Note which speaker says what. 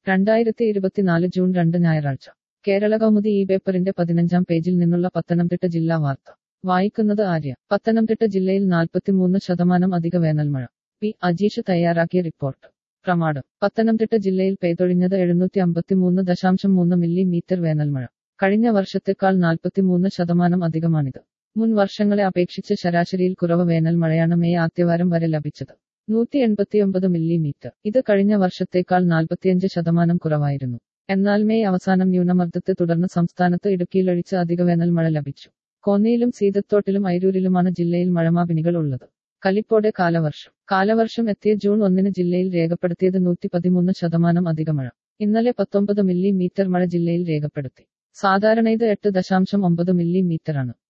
Speaker 1: രണ്ടായിരത്തി ഇരുപത്തിനാല് ജൂൺ രണ്ട് ഞായറാഴ്ച കേരള കൗമുദി ഈ പേപ്പറിന്റെ പതിനഞ്ചാം പേജിൽ നിന്നുള്ള പത്തനംതിട്ട ജില്ലാ വാർത്ത വായിക്കുന്നത് ആര്യ പത്തനംതിട്ട ജില്ലയിൽ നാൽപ്പത്തിമൂന്ന് ശതമാനം അധിക വേനൽമഴ പി അജീഷ് തയ്യാറാക്കിയ റിപ്പോർട്ട് പ്രമാണം പത്തനംതിട്ട ജില്ലയിൽ പെയ്തൊഴിഞ്ഞത് എഴുന്നൂറ്റി അമ്പത്തിമൂന്ന് ദശാംശം മൂന്ന് മില്ലിമീറ്റർ വേനൽമഴ കഴിഞ്ഞ വർഷത്തേക്കാൾ നാൽപ്പത്തിമൂന്ന് ശതമാനം അധികമാണിത് മുൻ വർഷങ്ങളെ അപേക്ഷിച്ച് ശരാശരിയിൽ കുറവ് വേനൽ മഴയാണ് മെയ് ആദ്യവാരം വരെ ലഭിച്ചത് നൂറ്റി എൺപത്തിയൊമ്പത് മില്ലിമീറ്റർ ഇത് കഴിഞ്ഞ വർഷത്തേക്കാൾ നാൽപ്പത്തിയഞ്ച് ശതമാനം കുറവായിരുന്നു എന്നാൽ മെയ് അവസാനം ന്യൂനമർദ്ദത്തെ തുടർന്ന് സംസ്ഥാനത്ത് ഇടുക്കിയിലൊഴിച്ച് അധിക വേനൽ മഴ ലഭിച്ചു കോന്നിയിലും സീതത്തോട്ടിലും ഐരൂരിലുമാണ് ജില്ലയിൽ മഴമാപിനികൾ ഉള്ളത് കലിപ്പോടെ കാലവർഷം കാലവർഷം എത്തിയ ജൂൺ ഒന്നിന് ജില്ലയിൽ രേഖപ്പെടുത്തിയത് നൂറ്റി പതിമൂന്ന് ശതമാനം അധിക മഴ ഇന്നലെ പത്തൊമ്പത് മില്ലിമീറ്റർ മഴ ജില്ലയിൽ രേഖപ്പെടുത്തി സാധാരണ ഇത് എട്ട് ദശാംശം ഒമ്പത് മില്ലിമീറ്ററാണ്